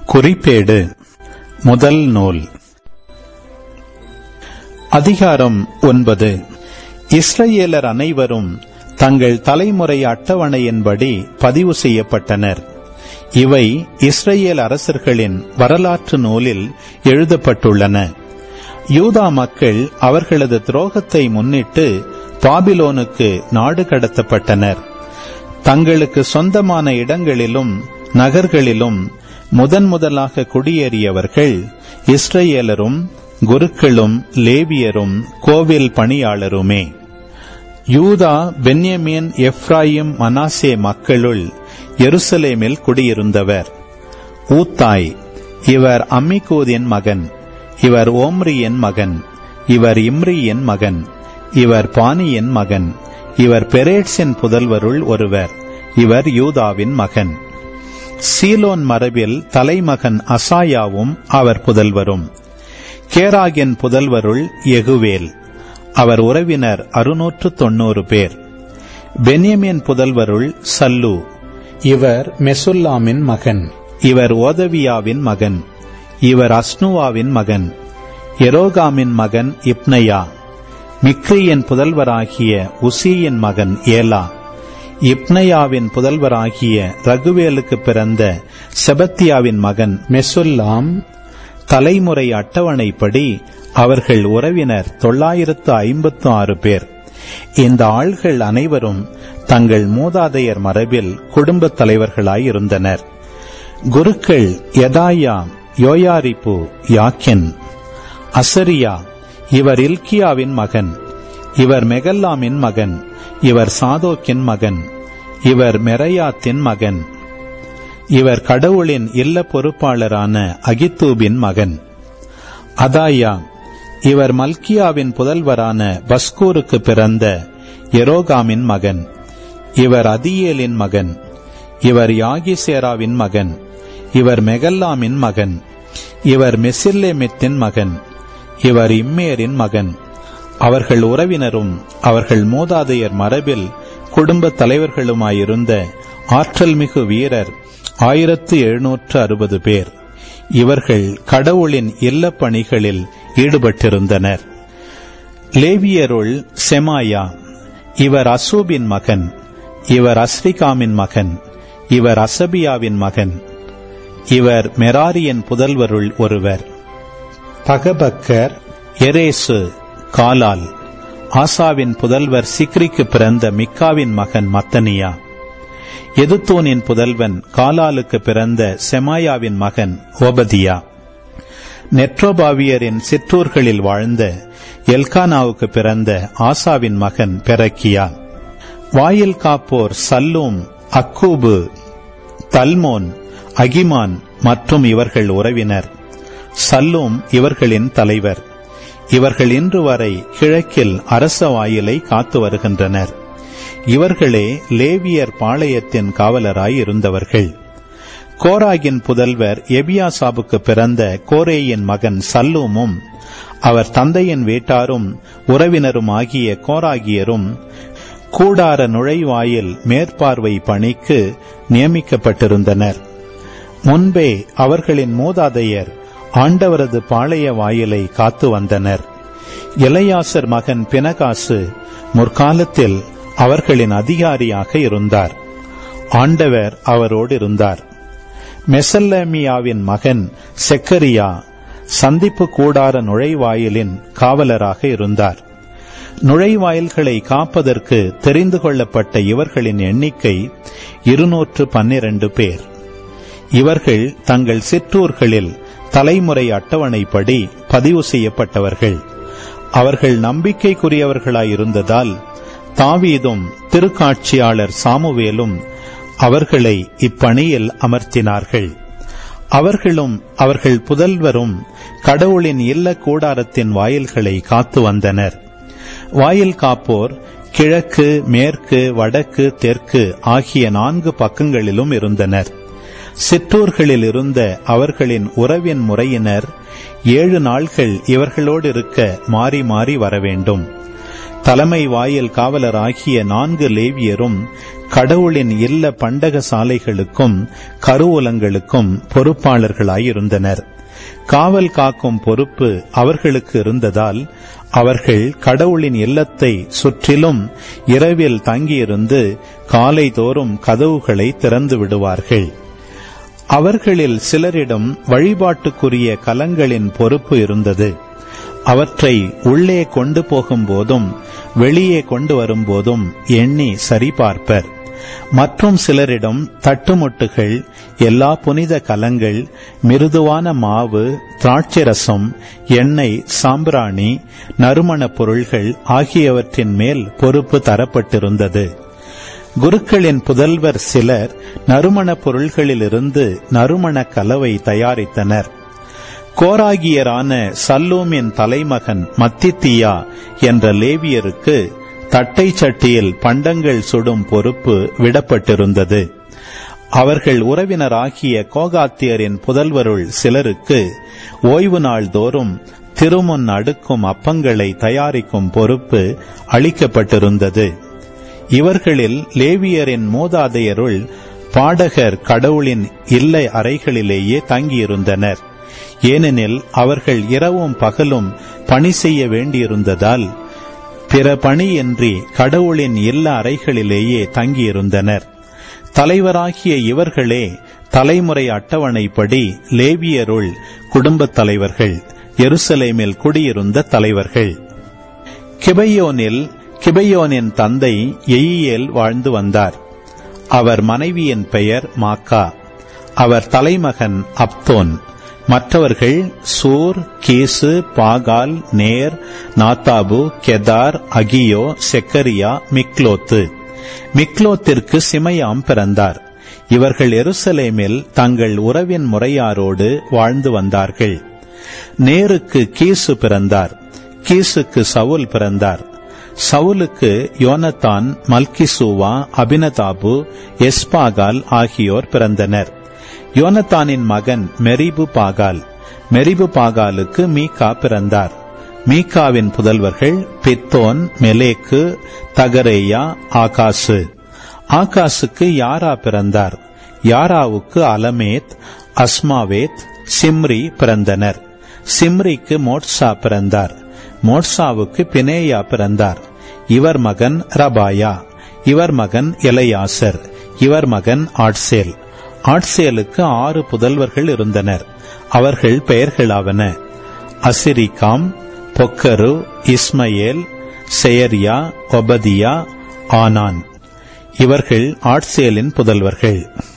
குறிப்பேடு முதல் நூல் அதிகாரம் ஒன்பது இஸ்ரவேலர் அனைவரும் தங்கள் தலைமுறை அட்டவணையின்படி பதிவு செய்யப்பட்டனர் இவை இஸ்ரேல் அரசர்களின் வரலாற்று நூலில் எழுதப்பட்டுள்ளன யூதா மக்கள் அவர்களது துரோகத்தை முன்னிட்டு பாபிலோனுக்கு நாடு கடத்தப்பட்டனர் தங்களுக்கு சொந்தமான இடங்களிலும் நகர்களிலும் முதன் முதலாக குடியேறியவர்கள் இஸ்ரேலரும் குருக்களும் லேவியரும் கோவில் பணியாளருமே யூதா பென்யமீன் எப்ராயிம் மனாசே மக்களுள் எருசலேமில் குடியிருந்தவர் ஊத்தாய் இவர் அம்மிகூதின் மகன் இவர் ஓம்ரியின் மகன் இவர் இம்ரியின் மகன் இவர் பானியின் மகன் இவர் பெரேட்ஸின் புதல்வருள் ஒருவர் இவர் யூதாவின் மகன் சீலோன் மரபில் தலைமகன் அசாயாவும் அவர் புதல்வரும் கேராகின் புதல்வருள் எகுவேல் அவர் உறவினர் அறுநூற்று தொன்னூறு பேர் பென்யமின் புதல்வருள் சல்லு இவர் மெசுல்லாமின் மகன் இவர் ஓதவியாவின் மகன் இவர் அஸ்னுவாவின் மகன் எரோகாமின் மகன் இப்னயா மிக்ரியின் புதல்வராகிய உசியின் மகன் ஏலா இப்னயாவின் புதல்வராகிய ரகுவேலுக்கு பிறந்த செபத்தியாவின் மகன் மெசுல்லாம் தலைமுறை அட்டவணைப்படி அவர்கள் உறவினர் தொள்ளாயிரத்து ஐம்பத்து ஆறு பேர் இந்த ஆள்கள் அனைவரும் தங்கள் மூதாதையர் மரபில் குடும்பத் தலைவர்களாயிருந்தனர் குருக்கள் எதாயா யோயாரிப்பு யாக்கின் அசரியா இவர் இல்கியாவின் மகன் இவர் மெகல்லாமின் மகன் இவர் சாதோக்கின் மகன் இவர் மெரையாத்தின் மகன் இவர் கடவுளின் இல்ல பொறுப்பாளரான அகித்தூபின் மகன் அதாயா இவர் மல்கியாவின் புதல்வரான பஸ்கூருக்கு பிறந்த எரோகாமின் மகன் இவர் அதியேலின் மகன் இவர் யாகிசேராவின் மகன் இவர் மெகல்லாமின் மகன் இவர் மெசில்லேமித்தின் மகன் இவர் இம்மேரின் மகன் அவர்கள் உறவினரும் அவர்கள் மூதாதையர் மரபில் குடும்ப தலைவர்களுமாயிருந்த ஆற்றல் மிகு வீரர் ஆயிரத்து எழுநூற்று அறுபது பேர் இவர்கள் கடவுளின் இல்ல பணிகளில் ஈடுபட்டிருந்தனர் லேவியருள் செமாயா இவர் அசூபின் மகன் இவர் அஸ்ரிகாமின் மகன் இவர் அசபியாவின் மகன் இவர் மெராரியின் புதல்வருள் ஒருவர் பகபக்கர் எரேசு காலால் ஆசாவின் புதல்வர் சிக்ரிக்கு பிறந்த மிக்காவின் மகன் மத்தனியா எதுத்தோனின் புதல்வன் காலாலுக்கு பிறந்த செமாயாவின் மகன் ஓபதியா நெட்ரோபாவியரின் சிற்றூர்களில் வாழ்ந்த எல்கானாவுக்கு பிறந்த ஆசாவின் மகன் பெரக்கியா வாயில் காப்போர் சல்லூம் அக்கூபு தல்மோன் அகிமான் மற்றும் இவர்கள் உறவினர் சல்லூம் இவர்களின் தலைவர் இவர்கள் இன்று வரை கிழக்கில் அரச வாயிலை காத்து வருகின்றனர் இவர்களே லேவியர் பாளையத்தின் காவலராய் இருந்தவர்கள் கோராகின் புதல்வர் எபியாசாபுக்கு பிறந்த கோரேயின் மகன் சல்லூமும் அவர் தந்தையின் வீட்டாரும் உறவினரும் ஆகிய கோராகியரும் கூடார நுழைவாயில் மேற்பார்வை பணிக்கு நியமிக்கப்பட்டிருந்தனர் முன்பே அவர்களின் மூதாதையர் ஆண்டவரது பாளைய வாயிலை காத்து வந்தனர் இளையாசர் மகன் பினகாசு முற்காலத்தில் அவர்களின் அதிகாரியாக இருந்தார் ஆண்டவர் அவரோடு இருந்தார் மெசல்லமியாவின் மகன் செக்கரியா சந்திப்பு கூடார நுழைவாயிலின் காவலராக இருந்தார் நுழைவாயில்களை காப்பதற்கு தெரிந்து கொள்ளப்பட்ட இவர்களின் எண்ணிக்கை இருநூற்று பன்னிரண்டு பேர் இவர்கள் தங்கள் சிற்றூர்களில் தலைமுறை அட்டவணைப்படி பதிவு செய்யப்பட்டவர்கள் அவர்கள் நம்பிக்கைக்குரியவர்களாயிருந்ததால் தாவீதும் திருக்காட்சியாளர் சாமுவேலும் அவர்களை இப்பணியில் அமர்த்தினார்கள் அவர்களும் அவர்கள் புதல்வரும் கடவுளின் இல்ல கூடாரத்தின் வாயில்களை காத்து வந்தனர் வாயில் காப்போர் கிழக்கு மேற்கு வடக்கு தெற்கு ஆகிய நான்கு பக்கங்களிலும் இருந்தனர் சிற்றூர்களில் இருந்த அவர்களின் உறவின் முறையினர் ஏழு நாள்கள் இவர்களோடு இருக்க மாறி மாறி வர வேண்டும் தலைமை வாயில் காவலராகிய நான்கு லேவியரும் கடவுளின் இல்ல பண்டக சாலைகளுக்கும் கருவூலங்களுக்கும் பொறுப்பாளர்களாயிருந்தனர் காவல் காக்கும் பொறுப்பு அவர்களுக்கு இருந்ததால் அவர்கள் கடவுளின் இல்லத்தை சுற்றிலும் இரவில் தங்கியிருந்து காலை தோறும் கதவுகளை திறந்து விடுவார்கள் அவர்களில் சிலரிடம் வழிபாட்டுக்குரிய கலங்களின் பொறுப்பு இருந்தது அவற்றை உள்ளே கொண்டு போகும்போதும் வெளியே கொண்டு வரும்போதும் எண்ணி சரிபார்ப்பர் மற்றும் சிலரிடம் தட்டுமுட்டுகள் எல்லா புனித கலங்கள் மிருதுவான மாவு திராட்சரசம் எண்ணெய் சாம்பிராணி நறுமணப் பொருள்கள் ஆகியவற்றின் மேல் பொறுப்பு தரப்பட்டிருந்தது குருக்களின் புதல்வர் சிலர் நறுமணப் பொருள்களிலிருந்து நறுமண கலவை தயாரித்தனர் கோராகியரான சல்லூமின் தலைமகன் மத்தித்தியா என்ற லேவியருக்கு தட்டை சட்டியில் பண்டங்கள் சுடும் பொறுப்பு விடப்பட்டிருந்தது அவர்கள் உறவினராகிய கோகாத்தியரின் புதல்வருள் சிலருக்கு ஓய்வு நாள் தோறும் திருமுன் அடுக்கும் அப்பங்களை தயாரிக்கும் பொறுப்பு அளிக்கப்பட்டிருந்தது இவர்களில் லேவியரின் மூதாதையருள் பாடகர் கடவுளின் இல்லை அறைகளிலேயே தங்கியிருந்தனர் ஏனெனில் அவர்கள் இரவும் பகலும் பணி செய்ய வேண்டியிருந்ததால் பிற பணியின்றி கடவுளின் இல்ல அறைகளிலேயே தங்கியிருந்தனர் தலைவராகிய இவர்களே தலைமுறை அட்டவணைப்படி லேவியருள் குடும்பத் தலைவர்கள் எருசலேமில் குடியிருந்த தலைவர்கள் கிபையோனில் கிபையோனின் தந்தை எயியேல் வாழ்ந்து வந்தார் அவர் மனைவியின் பெயர் மாக்கா அவர் தலைமகன் அப்தோன் மற்றவர்கள் சூர் கீசு பாகால் நேர் நாத்தாபு கெதார் அகியோ செக்கரியா மிக்லோத்து மிக்லோத்திற்கு சிமையாம் பிறந்தார் இவர்கள் எருசலேமில் தங்கள் உறவின் முறையாரோடு வாழ்ந்து வந்தார்கள் நேருக்கு கீசு பிறந்தார் கீசுக்கு சவுல் பிறந்தார் சவுலுக்கு யோனத்தான் மல்கிசூவா அபினதாபு எஸ்பாகால் ஆகியோர் பிறந்தனர் யோனத்தானின் மகன் மெரிபு பாகால் மெரிபு பாகாலுக்கு மீகா பிறந்தார் மீகாவின் புதல்வர்கள் பித்தோன் மெலேக்கு தகரேயா ஆகாசு ஆகாசுக்கு யாரா பிறந்தார் யாராவுக்கு அலமேத் அஸ்மாவேத் சிம்ரி பிறந்தனர் சிம்ரிக்கு மோட்சா பிறந்தார் மோட்சாவுக்கு பினேயா பிறந்தார் இவர் மகன் ரபாயா இவர் மகன் எலையாசர் இவர் மகன் ஆட்சேல் ஆட்சேலுக்கு ஆறு புதல்வர்கள் இருந்தனர் அவர்கள் பெயர்களாவன அசிரிகாம் பொக்கரு இஸ்மயேல் செயரியா ஒபதியா ஆனான் இவர்கள் ஆட்சேலின் புதல்வர்கள்